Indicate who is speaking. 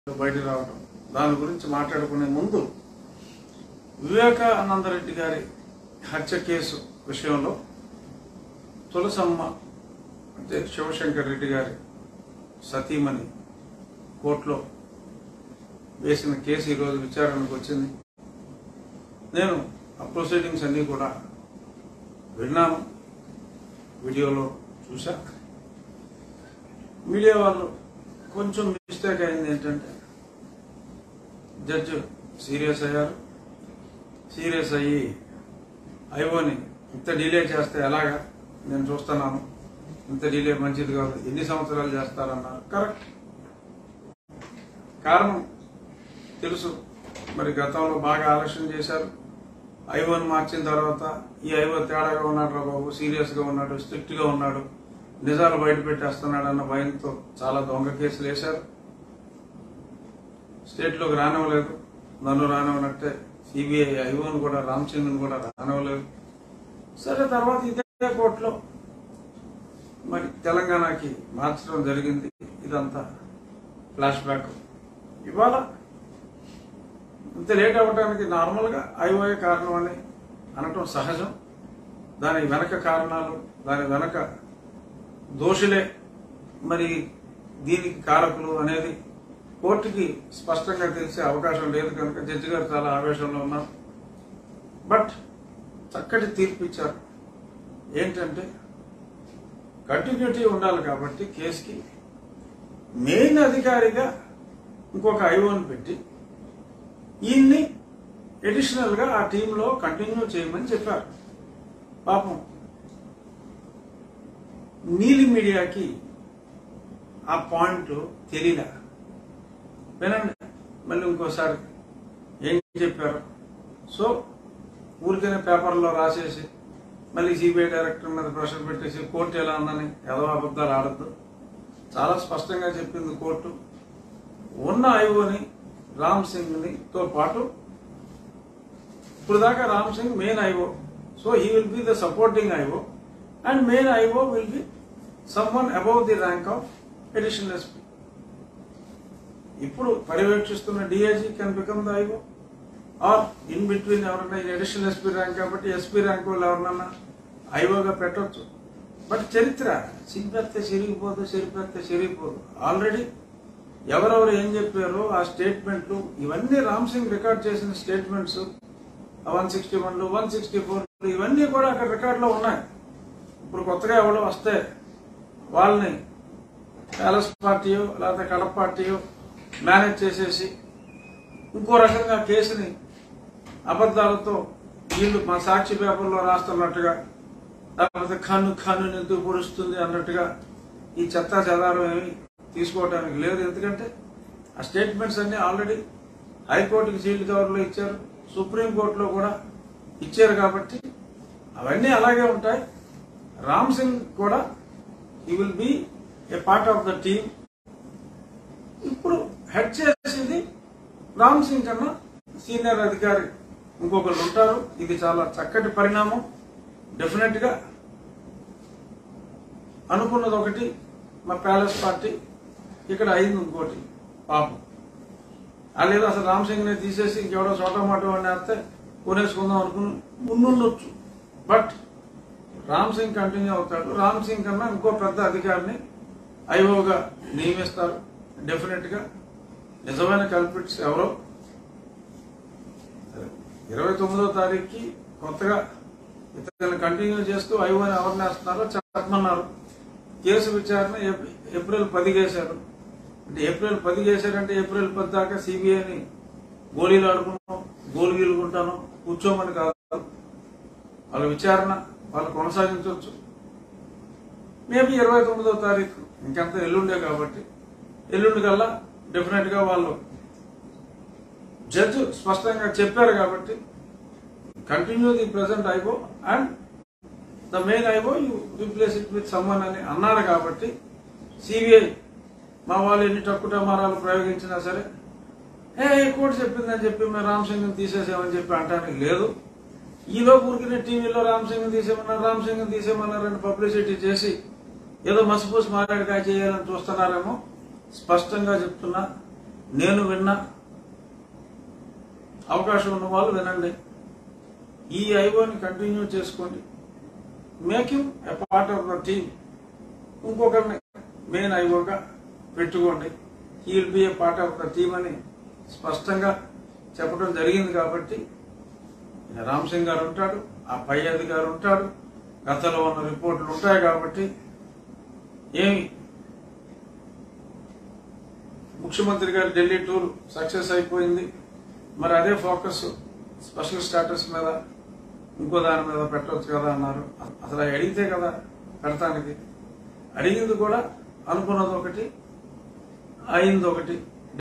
Speaker 1: బయట రావడం దాని గురించి మాట్లాడుకునే ముందు వివేకానందరెడ్డి గారి హత్య కేసు విషయంలో తులసమ్మ అంటే శివశంకర్ రెడ్డి గారి సతీమణి కోర్టులో వేసిన కేసు ఈరోజు విచారణకు వచ్చింది నేను ఆ ప్రొసీడింగ్స్ అన్నీ కూడా విన్నాను వీడియోలో చూసా మీడియా వాళ్ళు కొంచెం మిస్టేక్ అయింది ఏంటంటే జడ్జి సీరియస్ అయ్యారు సీరియస్ అయ్యి ఐఓని ఇంత డిలే చేస్తే ఎలాగా నేను చూస్తున్నాను ఇంత డిలే మంచిది కాదు ఎన్ని సంవత్సరాలు చేస్తారన్నారు కరెక్ట్ కారణం తెలుసు మరి గతంలో బాగా ఆలస్యం చేశారు ఐఓని మార్చిన తర్వాత ఈ ఐఓ తేడాగా ఉన్నాడు రా బాబు సీరియస్ గా ఉన్నాడు స్ట్రిక్ట్ గా ఉన్నాడు నిజాలు బయట పెట్టేస్తున్నాడు అన్న భయంతో చాలా దొంగ కేసులు వేశారు స్టేట్ లోకి రానివ్వలేదు నన్ను రానివ్వనట్టే సిబిఐ ఐఓని కూడా రామ్ సింగ్ కూడా రానివ్వలేదు సరే తర్వాత ఇదే కోర్టులో మరి తెలంగాణకి మార్చడం జరిగింది ఇదంతా ఫ్లాష్ బ్యాక్ ఇవాళ ఇంత లేట్ అవ్వడానికి నార్మల్గా ఐఓఏ కారణం అని అనటం సహజం దాని వెనక కారణాలు దాని వెనక దోషులే మరి దీనికి కారకులు అనేది కోర్టుకి స్పష్టంగా తెలిసే అవకాశం లేదు కనుక జడ్జి గారు చాలా ఆవేశంలో ఉన్నారు బట్ చక్కటి తీర్పు ఇచ్చారు ఏంటంటే కంటిన్యూటీ ఉండాలి కాబట్టి కేసుకి మెయిన్ అధికారిగా ఇంకొక ఐఓని పెట్టి ఈయన్ని అడిషనల్ గా ఆ టీంలో కంటిన్యూ చేయమని చెప్పారు పాపం నీలి మీడియాకి ఆ పాయింట్ తెలియలే వినండి మళ్ళీ ఇంకోసారి ఏం చెప్పారు సో ఊరికనే పేపర్లో రాసేసి మళ్ళీ సిబిఐ డైరెక్టర్ మీద ప్రెషర్ పెట్టేసి కోర్టు ఎలా ఉందని ఏదో అబద్ధాలు ఆడద్దు చాలా స్పష్టంగా చెప్పింది కోర్టు ఉన్న ఐఓని రామ్ సింగ్ ని తో పాటు ఇప్పుడు దాకా Ram Singh main IO so he will be the supporting IO and main IO will be someone above the rank of additional SP ఇప్పుడు పర్యవేక్షిస్తున్న DIG can become the IO or in between ఎవరన్నా additional SP rank కాబట్టి SP rank వాళ్ళు ఎవరినన్నా ఐఓగా పెట్టొచ్చు but చరిత్ర సింపెత్తే చిరిగిపోదు చెరిపెత్తే చిరిగిపోదు already ఎవరెవరు ఏం చెప్పారో ఆ స్టేట్మెంట్లు ఇవన్నీ రామ్ సింగ్ రికార్డ్ చేసిన స్టేట్మెంట్స్ వన్ సిక్స్టీ వన్లు వన్ సిక్స్టీ ఫోర్ ఇవన్నీ కూడా అక్కడ రికార్డులో ఉన్నాయి ఇప్పుడు కొత్తగా ఎవడో వస్తే వాళ్ళని ప్యాలెస్ పార్టీయో లేకపోతే కడప పార్టీయో మేనేజ్ చేసేసి ఇంకో రకంగా కేసుని అబద్ధాలతో వీళ్ళు మా సాక్షి పేపర్లో రాస్తున్నట్టుగా లేకపోతే కన్ను కన్ను ఎందుకు పొడుస్తుంది అన్నట్టుగా ఈ చెత్త చెదారం ఏమి తీసుకోవడానికి లేదు ఎందుకంటే ఆ స్టేట్మెంట్స్ అన్ని ఆల్రెడీ హైకోర్టుకి సీల్డ్ కవర్లో ఇచ్చారు సుప్రీంకోర్టులో కూడా ఇచ్చారు కాబట్టి అవన్నీ అలాగే ఉంటాయి రామ్ సింగ్ కూడా he will be a part of the team ఇప్పుడు హెడ్ చేసింది రామ్ సింగ్ కన్నా సీనియర్ అధికారి ఇంకొకరు ఉంటారు ఇది చాలా చక్కటి పరిణామం డెఫినెట్ గా అనుకున్నది ఒకటి మా ప్యాలెస్ పార్టీ ఇక్కడ అయింది ఇంకోటి పాపం లేదు అసలు రామ్ సింగ్ ని తీసేసి ఇంకెవడో చోటా మాట వాడిని వేస్తే కొనేసుకుందాం అనుకుని ముందుండొచ్చు బట్ రామ్ సింగ్ కంటిన్యూ అవుతాడు రామ్ సింగ్ కన్నా ఇంకో పెద్ద అధికారిని ఐఓగా నియమిస్తారు డెఫినెట్ గా నిజమైన కల్పిట్స్ ఎవరో ఇరవై తొమ్మిదో తారీఖుకి కొత్తగా ఇతను కంటిన్యూ చేస్తూ ఐఓని ఎవరిని వేస్తున్నారో చెప్పమన్నారు కేసు విచారణ ఏప్- ఏప్రిల్ పది చేశారు అంటే ఏప్రిల్ పది చేశారంటే ఏప్రిల్ పది దాకా సిబిఐని గోళీలు ఆడుకుంటాం గోలు గీలుకుంటాను కూర్చోమని కాదు వాళ్ళ విచారణ వాళ్ళు కొనసాగించవచ్చు మేబీ ఇరవై తొమ్మిదో తారీఖు ఇంకెంత ఎల్లుండే కాబట్టి ఎల్లుండి కల్లా డెఫినెట్ గా వాళ్ళు జడ్జి స్పష్టంగా చెప్పారు కాబట్టి continue the present IO and the main IO you replace it with someone అని అన్నారు కాబట్టి సిబిఐ మా వాళ్ళు ఎన్ని టక్కుటమారాలు ప్రయోగించినా సరే ఏ కోర్టు చెప్పిందని చెప్పి మేము రామ్ సింగ్ తీసేసామని చెప్పి అంటానికి లేదు ఈలో ఊరికిన టీవీలో రామ్ సింగ్ తీసేమన్నారు రామ్ సింగ్ తీసేమన్నారని పబ్లిసిటీ చేసి ఏదో మసిపూసి మాట్లాడికాయ చేయాలని చూస్తున్నారేమో స్పష్టంగా చెప్తున్నా నేను విన్నా అవకాశం ఉన్న వాళ్ళు వినండి ఈ ఐఓని కంటిన్యూ చేసుకోండి make him a part of the team ఇంకొకరిని మెయిన్ ఐఓగా పెట్టుకోండి he will be a part of the team అని స్పష్టంగా చెప్పడం జరిగింది కాబట్టి రామ్ సింగ్ గారు ఉంటాడు ఆ పై అధికారి ఉంటాడు గతంలో ఉన్న రిపోర్టులు ఉంటాయి కాబట్టి ఏమి ముఖ్యమంత్రి గారి ఢిల్లీ టూర్ సక్సెస్ అయిపోయింది మరి అదే ఫోకస్ స్పెషల్ స్టాటస్ మీద ఇంకో దాని మీద పెట్టవచ్చు కదా అన్నారు అసలు అవి అడిగితే కదా పెడతానికి అడిగింది కూడా అనుకున్నది ఒకటి అయింది ఒకటి